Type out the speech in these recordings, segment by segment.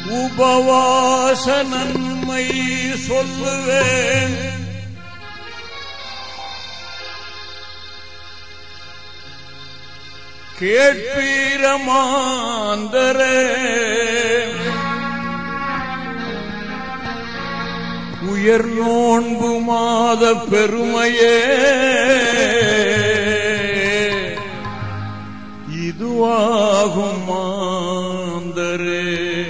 உபவாச நன்மை சொல்லுவேன் கேட்பீரமாந்தரே உயர் நோன்பு மாத பெருமையே இதுவாகும் மாந்தரே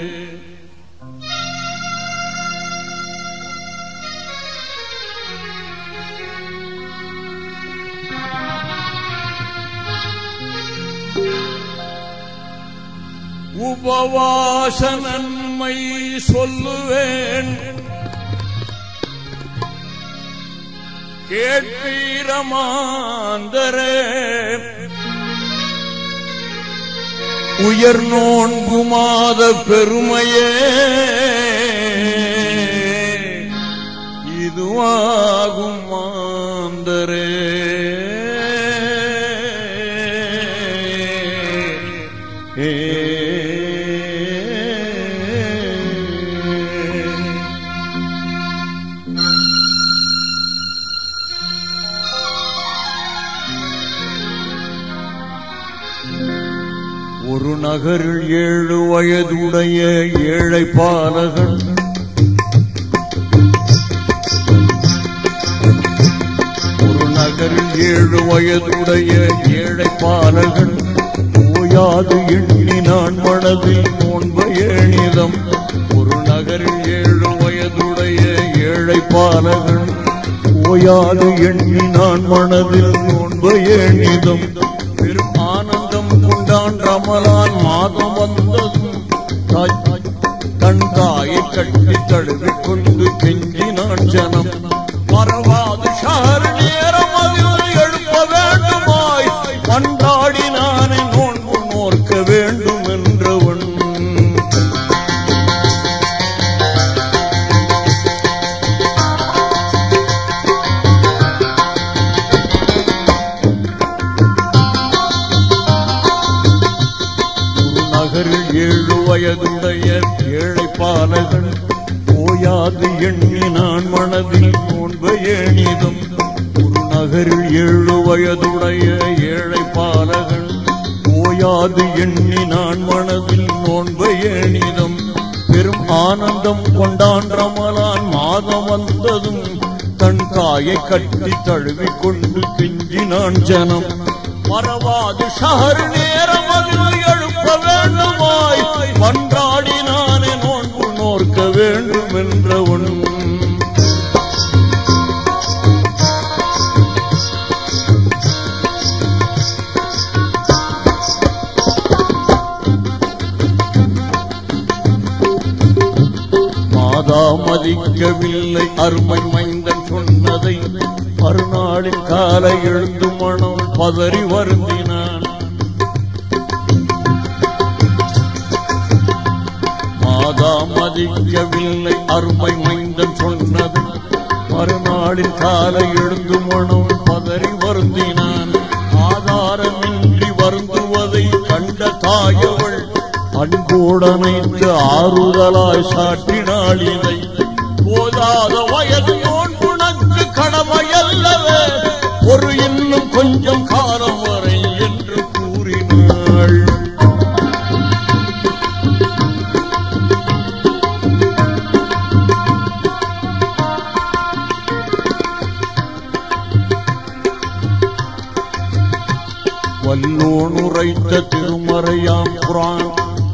உபவாச நன்மை சொல்லுவேன் கேட்பீரமாந்தரே உயர் நோன்பு மாத பெருமையே இதுவாகும் மாந்தரே ஏ ஒரு நகரில் ஏழு வயதுடைய ஏழை பாலகன் ஒரு நகரில் ஏழு வயதுடைய ஏழை பாலகன் ஓயாது எண்ணி நான் மனதில் நோன்ப ஏணிதம் ஒரு நகரில் ஏழு வயதுடைய ஏழை பாலகன் ஓயாது எண்ணி நான் மனதில் நோன்ப ஏணிதம் பெரும் ஆனந்தம் கொண்டான் ரமலான் மாதம் வந்ததும் தாய் தன் தாயை கட்டி தழுவிக் கொண்டு கெஞ்சினான் ஜனம் மறவாது ஷார் நேரம் அதில் எழுப்ப வேண்டுமாய் பண்டாடி நானே நோன்பு நோர்க்க வேண்டும் என்றவன் ஒரு நகரில் ஏழு வயதுடைய ஏழை பாலகன் ஓயாது எண்ணி நான் மனதில் நோன்ப ஏணிதும் ஒரு நகரில் ஏழு வயதுடைய ஏழை பாலகன் ஓயாது எண்ணி நான் மனதில் நோன்ப ஏணிதும் பெரும் ஆனந்தம் கொண்டான் ரமலான் மாதம் வந்ததும் தன் தாயை கட்டி தழுவிக் கொண்டு கெஞ்சினான் ஜனம் மறவாது ஷஹர் நேரம் அதில் எழுப்ப வேண்டுமாய் மன்றாடி நானே நோன்பு நோர்க்க வேண்டும் என்றவன் மாதா மதிக்கவில்லை அருமை மைந்தன் சொன்னதை மறுநாளில் காலை எழுந்து மனம் பதறி வருந்தினான் மாதா மதிக்கவில்லை அருமை மைந்தன் சொன்னது மறுநாளில் காலை எழுந்து மனம் பதறி வருந்தினான் ஆதாரமின்றி வருந்துவதை கண்ட தாயவள் அன்போடனைத்து ஆறுதலாய் சாட்டினாள் இதை போதாத வயது நோன்புணக்கு கடமையல்லவே ஒரு இன்னும் கொஞ்சம் காலம் வரை என்று கூறினாள் வல்லோன் உரைத்த திருமறையாம் குரான்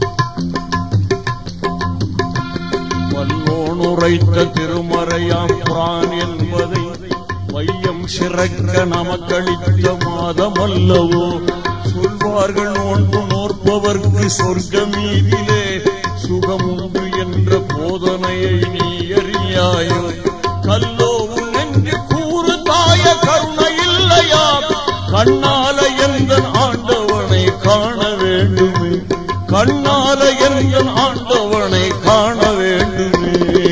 வல்லோன் உரைத்த திருமறையாம் குரான் என்பதை வையம் சிறக்க நமக்களித்த மாதம் அல்லவோ சொல்வார்கள் நோன்பு நோற்பவர்க்கு சொர்க்கமீதிலே சுகம் உண்டு என்ற போதனையை நீ அறியாயோ கல்லோ உன் நெஞ்சு கூறு தாய கருணை இல்லையா கண்ணால எந்த ஆண்டவனை காண வேண்டுமே கண்ணால எந்த ஆண்டவனை காண வேண்டுமே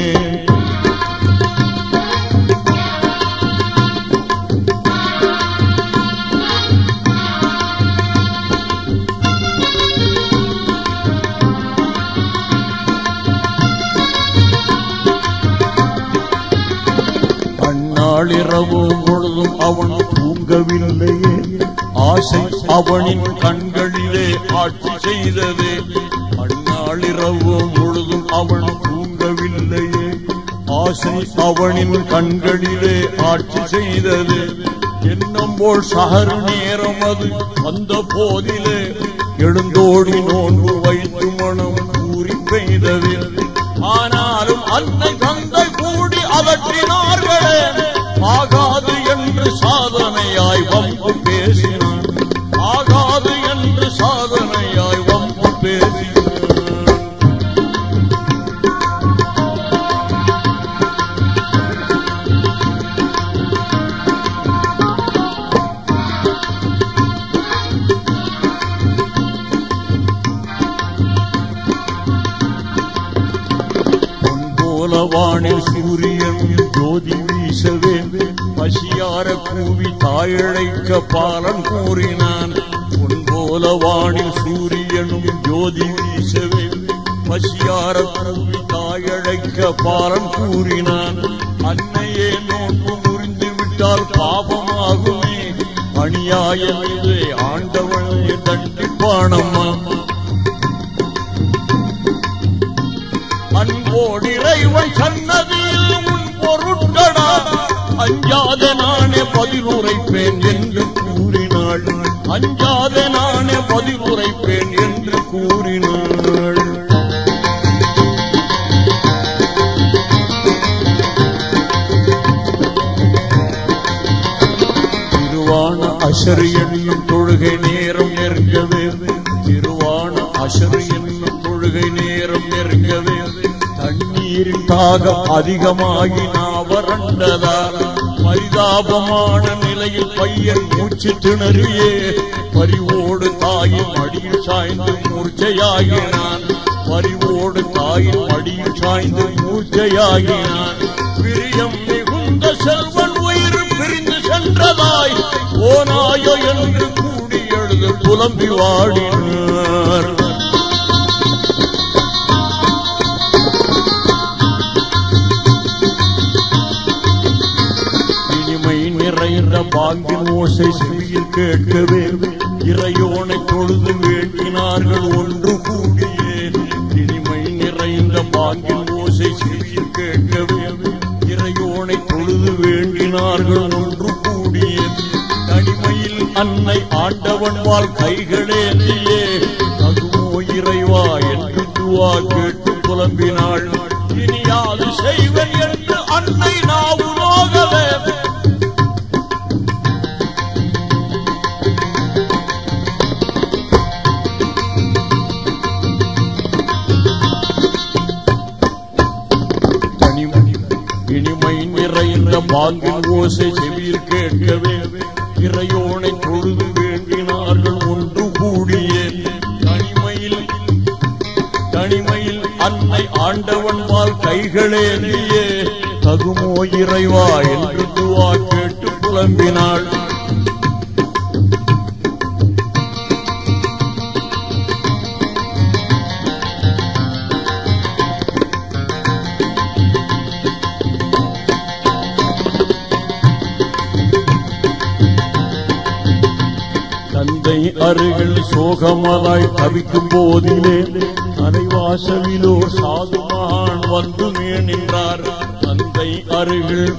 அந்நாளிரவு பொழுதும் அவன் தூங்கவில்லையே ஆசை அவனின் கண்களிலே ஆட்சி செய்ததே அந்நாளிரவு முழுதும் அவன் தூங்கவில்லையே ஆசை அவனின் கண்களிலே ஆட்சி செய்தது என்னும் போல் சகர் நேரம் அது வந்த போதிலே எழுந்தோடி நோன்பு வைத்து மனம் கூறி பெய்தது ஆனாலும் அன்னை தந்தை கூடி அதற்றினார்களே ஆகாது என்று சாதனையாய் வம்பு பேசினான் ஆகாது என்று சாதனையாய் வம்பு பேசினான் போல வானில் சூரியன் ஜோதி வீசவே பசியார கூவி தாயழைக்க பாலன் கூறினான் உன் போல வானில் சூரியனும் ஜோதி வீசவே பசியார கூவி தாயழைக்க பாலன் கூறினான் அன்னையே நோன்பு முறிந்து விட்டால் பாபமாகுமே அநியாயம் இது ஆண்டவனை தண்டிப்பானம்மா அன்போடு இறைவன் சன்னதியில் உன் பொருட்களா அஞ்சாத நானே பதிலுரைப்பேன் என்று கூறினாள் அஞ்சாத நானே பதிலுரைப்பேன் என்று கூறினாள் திருவான அசரு என்னும் தொழுகை நேரம் நெருங்கவே திருவான அசரு என்னும் தொழுகை நேரம் நெருங்கவே தண்ணீரின் தாகம் அதிகமாகி நாவரண்டதால் பரிதாபமான நிலையில் பையன் மூச்சு திணறியே பரிவோடு தாயின் அடியில் சாய்ந்து மூர்ச்சையாகினான் பரிவோடு தாயின் அடியில் சாய்ந்து மூர்ச்சையாகினான் பிரியம் மிகுந்த செல்வன் உயிர் பிரிந்து சென்றதாய் ஓனாயோ என்று கூடி எழுது புலம்பி வாடினார் இனிமை நிறைந்த பாங்கின் ஓசை செவியில் கேட்கவே இறையோனை தொழுது வேண்டினார்கள் ஒன்று கூடியே இனிமை நிறைந்த பாங்கின் ஓசை செவியில் கேட்கவே இறையோனை தொழுது வேண்டினார்கள் ஒன்று கூடியே தனிமையில் அன்னை ஆண்டவன் வாழ் கைகளேந்தியே அதுவோ இறைவா என்று துவா கேட்டு புலம்பினாள் இனியாது செய்வன் என்று அன்னை நாவுலோகவே தனிமை இனிமை நிறைந்த பாங்கின் ஓசை செவியில் கேட்கவே இறையோனை தொழுது வேண்டினார்கள் ஒன்று கூடியே தனிமையில் தனிமையில் அன்னை ஆண்டவன் வாழ் கைகளே நீயே தகுமோ இறைவா என்று துவா கேட்டு புலம்பினாள் தந்தை அருகில் சோகமலாய் தவிக்கும் போதிலே அரைவாசலிலோ சாதுமான் வந்து நின்றார் தந்தை அருகில்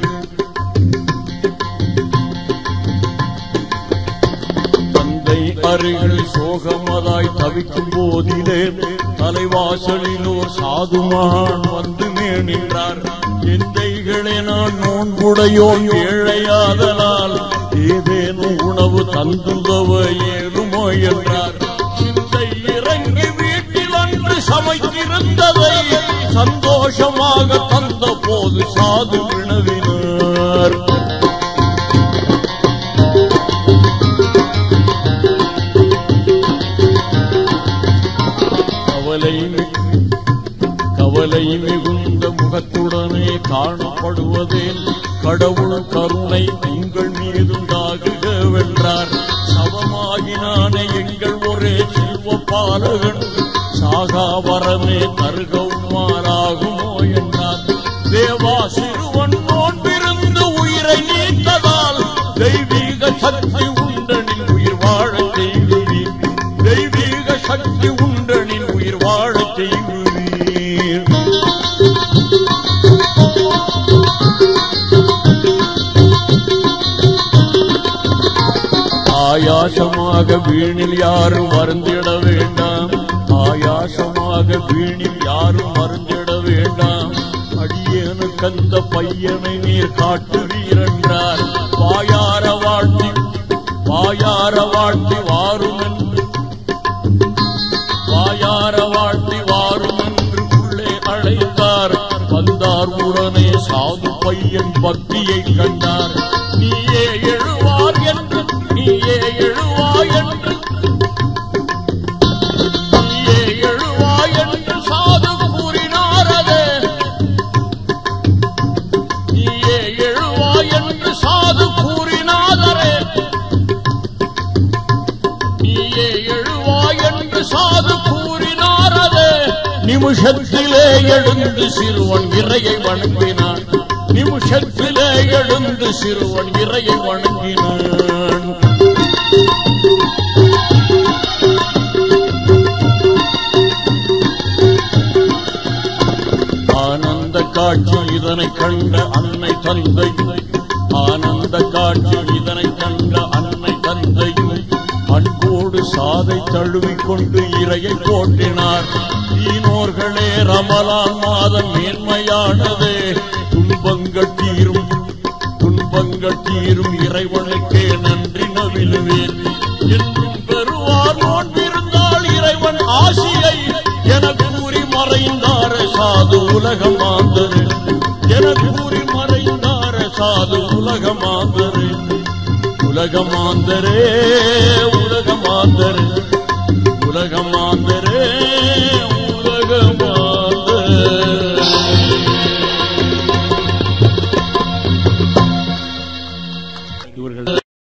தந்தை அருகில் சோகமதாய் தவிக்கும் போதிலே தலைவாசலிலோ சாதுமான் வந்து நின்றார் எந்தைகளே நான் நோன்புடையோன் ஏழையாதலால் ஏதேனும் உணவு தந்துதவ ஏழுமோ என்றார் சிந்தை இறங்கி வீட்டில் அன்று சமைத்திருந்ததை சந்தோஷமாக தந்த போது சாது வினவினார் கவலை மி- கவலை மிகுந்த முகத்துடனே காணப்படுவதேன் கடவுள் கருணை உங்கள் மீதுண்டாகுகவென்றார் சவமாகினானே எங்கள் ஒரே செல்வ பாலகன் சாகாவரமே தருகவுமாறாகுமோ என்றார் தேவா சிறுவன் நோன்பிருந்து உயிரை நீ நீர் ஆயாசமாக வீணில் யாரும் மருந்திட வேண்டாம் ஆயாசமாக வீணில் யாரும் மருந்திட வேண்டாம் அடியேனுக்கு அந்த பையனை நீர் காட்டுவீரென்றார் வாயார வாழ்த்தி வாயார வாழ்த்தி வாரும் என்று வாயார வாழ்த்தி வாரும் என்று உள்ளே அழைத்தார் வந்தார் உடனே சாது பையன் பக்தியை கண்டார் நீயே எழுவார் என்று நீயே எழுவாய் என்று நீயே எழுவாய் என்று சாது கூறினாரதே நீயே எழுவாய் என்று சாது கூறினாதரே நீயே எழுவாய் என்று சாது கூறினாரதே நிமிஷத்திலே எழுந்து சிறுவன் இறையை வணங்கினான் நிமிஷத்திலே எழுந்து சிறுவன் இறையை வணங்கினான் ஆனந்த காட்சி இதனை கண்ட அன்னை தந்தை ஆனந்த காட்சி இதனை கண்ட அன்னை தந்தையும் அன்போடு சாதை தழுவிக் கொண்டு இறையை போற்றினார் ஈனோர்களே ரமலான் மாதம் மேன்மையானதே துன்பங்கள் தீரும் துன்பங்கள் தீரும் இறைவனுக்கே நன்றி நவிலுவேன் என்றும் பெறுவார் நோன்பிருந்தால் இறைவன் ஆசியை என கூறி மறைந்தார சாது உலகமாந்தரு என கூறி மறைந்தார சாது உலகமாந்தரு உலகமாந்தரே உலகமாந்தரே உலகமாந்தரே